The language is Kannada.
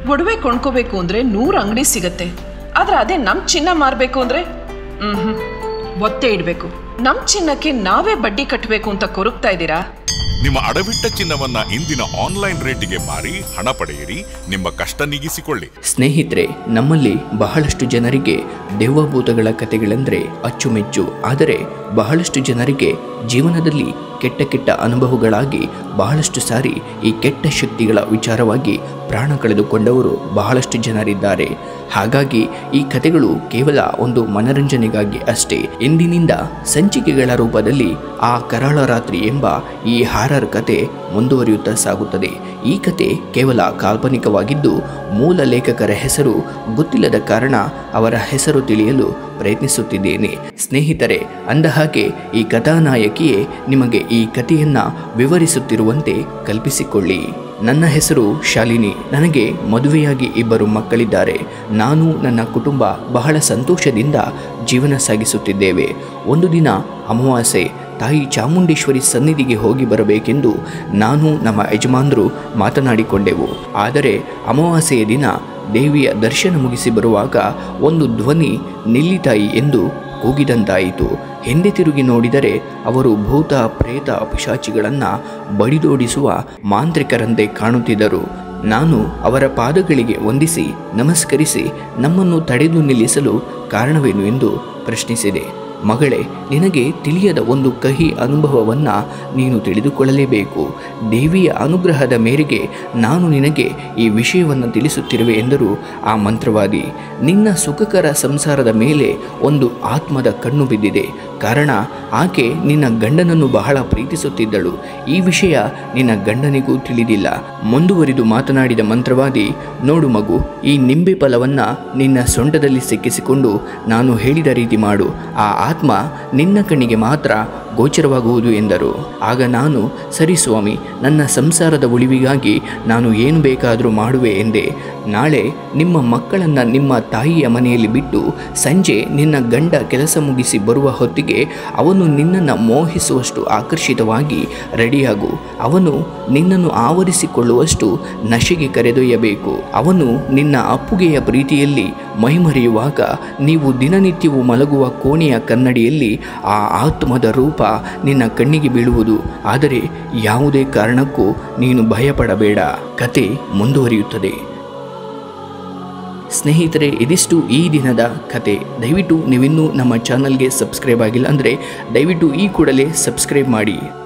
ಒಡವೆ ಕೊಂಡ್ಕೋಬೇಕು ಅಂದ್ರೆ ನೂರು ಅಂಗಡಿ ಸಿಗತ್ತೆ ಆದ್ರೆ ಅದೇ ನಮ್ ಚಿನ್ನ ಮಾರ್ಬೇಕು ಅಂದ್ರೆ ಹ್ಮ್ ಒತ್ತೆ ಇಡ್ಬೇಕು ನಮ್ ಚಿನ್ನಕ್ಕೆ ನಾವೇ ಬಡ್ಡಿ ಕಟ್ಟಬೇಕು ಅಂತ ಕೊರಗ್ತಾ ಇದ್ದೀರಾ ನಿಮ್ಮ ಅಡವಿಟ್ಟ ಚಿನ್ನವನ್ನ ಇಂದಿನ ಆನ್ಲೈನ್ ರೇಟಿಗೆ ಮಾರಿ ಹಣ ಪಡೆಯಿರಿ ನಿಮ್ಮ ಕಷ್ಟ ನೀಗಿಸಿಕೊಳ್ಳಿ ಸ್ನೇಹಿತರೆ ನಮ್ಮಲ್ಲಿ ಬಹಳಷ್ಟು ಜನರಿಗೆ ದೆವ್ವಭೂತಗಳ ಕಥೆಗಳೆಂದರೆ ಅಚ್ಚುಮೆಚ್ಚು ಆದರೆ ಬಹಳಷ್ಟು ಜನರಿಗೆ ಜೀವನದಲ್ಲಿ ಕೆಟ್ಟ ಕೆಟ್ಟ ಅನುಭವಗಳಾಗಿ ಬಹಳಷ್ಟು ಸಾರಿ ಈ ಕೆಟ್ಟ ಶಕ್ತಿಗಳ ವಿಚಾರವಾಗಿ ಪ್ರಾಣ ಕಳೆದುಕೊಂಡವರು ಬಹಳಷ್ಟು ಜನರಿದ್ದಾರೆ ಹಾಗಾಗಿ ಈ ಕಥೆಗಳು ಕೇವಲ ಒಂದು ಮನರಂಜನೆಗಾಗಿ ಅಷ್ಟೇ ಇಂದಿನಿಂದ ಸಂಚಿಕೆಗಳ ರೂಪದಲ್ಲಿ ಆ ಕರಾಳ ರಾತ್ರಿ ಎಂಬ ಈ ಹಾರರ್ ಕತೆ ಮುಂದುವರಿಯುತ್ತಾ ಸಾಗುತ್ತದೆ ಈ ಕತೆ ಕೇವಲ ಕಾಲ್ಪನಿಕವಾಗಿದ್ದು ಮೂಲ ಲೇಖಕರ ಹೆಸರು ಗೊತ್ತಿಲ್ಲದ ಕಾರಣ ಅವರ ಹೆಸರು ತಿಳಿಯಲು ಪ್ರಯತ್ನಿಸುತ್ತಿದ್ದೇನೆ ಸ್ನೇಹಿತರೆ ಅಂದಹಾಗೆ ಈ ಕಥಾನಾಯಕಿಯೇ ನಿಮಗೆ ಈ ಕಥೆಯನ್ನ ವಿವರಿಸುತ್ತಿರುವಂತೆ ಕಲ್ಪಿಸಿಕೊಳ್ಳಿ ನನ್ನ ಹೆಸರು ಶಾಲಿನಿ ನನಗೆ ಮದುವೆಯಾಗಿ ಇಬ್ಬರು ಮಕ್ಕಳಿದ್ದಾರೆ ನಾನು ನನ್ನ ಕುಟುಂಬ ಬಹಳ ಸಂತೋಷದಿಂದ ಜೀವನ ಸಾಗಿಸುತ್ತಿದ್ದೇವೆ ಒಂದು ದಿನ ಅಮಾವಾಸ್ಯೆ ತಾಯಿ ಚಾಮುಂಡೇಶ್ವರಿ ಸನ್ನಿಧಿಗೆ ಹೋಗಿ ಬರಬೇಕೆಂದು ನಾನು ನಮ್ಮ ಯಜಮಾನರು ಮಾತನಾಡಿಕೊಂಡೆವು ಆದರೆ ಅಮಾವಾಸ್ಯೆಯ ದಿನ ದೇವಿಯ ದರ್ಶನ ಮುಗಿಸಿ ಬರುವಾಗ ಒಂದು ಧ್ವನಿ ನಿಲ್ಲಿತಾಯಿ ಎಂದು ಕೂಗಿದಂತಾಯಿತು ಹಿಂದೆ ತಿರುಗಿ ನೋಡಿದರೆ ಅವರು ಭೂತ ಪ್ರೇತ ಪಿಶಾಚಿಗಳನ್ನು ಬಡಿದೋಡಿಸುವ ಮಾಂತ್ರಿಕರಂತೆ ಕಾಣುತ್ತಿದ್ದರು ನಾನು ಅವರ ಪಾದಗಳಿಗೆ ವಂದಿಸಿ ನಮಸ್ಕರಿಸಿ ನಮ್ಮನ್ನು ತಡೆದು ನಿಲ್ಲಿಸಲು ಕಾರಣವೇನು ಎಂದು ಪ್ರಶ್ನಿಸಿದೆ ಮಗಳೇ ನಿನಗೆ ತಿಳಿಯದ ಒಂದು ಕಹಿ ಅನುಭವವನ್ನು ನೀನು ತಿಳಿದುಕೊಳ್ಳಲೇಬೇಕು ದೇವಿಯ ಅನುಗ್ರಹದ ಮೇರೆಗೆ ನಾನು ನಿನಗೆ ಈ ವಿಷಯವನ್ನು ತಿಳಿಸುತ್ತಿರುವೆ ಎಂದರು ಆ ಮಂತ್ರವಾದಿ ನಿನ್ನ ಸುಖಕರ ಸಂಸಾರದ ಮೇಲೆ ಒಂದು ಆತ್ಮದ ಕಣ್ಣು ಬಿದ್ದಿದೆ ಕಾರಣ ಆಕೆ ನಿನ್ನ ಗಂಡನನ್ನು ಬಹಳ ಪ್ರೀತಿಸುತ್ತಿದ್ದಳು ಈ ವಿಷಯ ನಿನ್ನ ಗಂಡನಿಗೂ ತಿಳಿದಿಲ್ಲ ಮುಂದುವರಿದು ಮಾತನಾಡಿದ ಮಂತ್ರವಾದಿ ನೋಡು ಮಗು ಈ ನಿಂಬೆ ಫಲವನ್ನು ನಿನ್ನ ಸೊಂಟದಲ್ಲಿ ಸಿಕ್ಕಿಸಿಕೊಂಡು ನಾನು ಹೇಳಿದ ರೀತಿ ಮಾಡು ಆ ಆತ್ಮ ನಿನ್ನ ಕಣ್ಣಿಗೆ ಮಾತ್ರ ಗೋಚರವಾಗುವುದು ಎಂದರು ಆಗ ನಾನು ಸರಿ ಸ್ವಾಮಿ ನನ್ನ ಸಂಸಾರದ ಉಳಿವಿಗಾಗಿ ನಾನು ಏನು ಬೇಕಾದರೂ ಮಾಡುವೆ ಎಂದೆ ನಾಳೆ ನಿಮ್ಮ ಮಕ್ಕಳನ್ನು ನಿಮ್ಮ ತಾಯಿಯ ಮನೆಯಲ್ಲಿ ಬಿಟ್ಟು ಸಂಜೆ ನಿನ್ನ ಗಂಡ ಕೆಲಸ ಮುಗಿಸಿ ಬರುವ ಹೊತ್ತಿಗೆ ಅವನು ನಿನ್ನನ್ನು ಮೋಹಿಸುವಷ್ಟು ಆಕರ್ಷಿತವಾಗಿ ರೆಡಿಯಾಗು ಅವನು ನಿನ್ನನ್ನು ಆವರಿಸಿಕೊಳ್ಳುವಷ್ಟು ನಶೆಗೆ ಕರೆದೊಯ್ಯಬೇಕು ಅವನು ನಿನ್ನ ಅಪ್ಪುಗೆಯ ಪ್ರೀತಿಯಲ್ಲಿ ಮೈಮರೆಯುವಾಗ ನೀವು ದಿನನಿತ್ಯವೂ ಮಲಗುವ ಕೋಣೆಯ ಕನ್ನಡಿಯಲ್ಲಿ ಆ ಆತ್ಮದ ರೂಪ ನಿನ್ನ ಕಣ್ಣಿಗೆ ಬೀಳುವುದು ಆದರೆ ಯಾವುದೇ ಕಾರಣಕ್ಕೂ ನೀನು ಭಯಪಡಬೇಡ ಕತೆ ಮುಂದುವರಿಯುತ್ತದೆ ಸ್ನೇಹಿತರೆ ಇದಿಷ್ಟು ಈ ದಿನದ ಕತೆ ದಯವಿಟ್ಟು ನೀವಿನ್ನೂ ನಮ್ಮ ಚಾನಲ್ಗೆ ಸಬ್ಸ್ಕ್ರೈಬ್ ಆಗಿಲ್ಲ ಅಂದರೆ ದಯವಿಟ್ಟು ಈ ಕೂಡಲೇ ಸಬ್ಸ್ಕ್ರೈಬ್ ಮಾಡಿ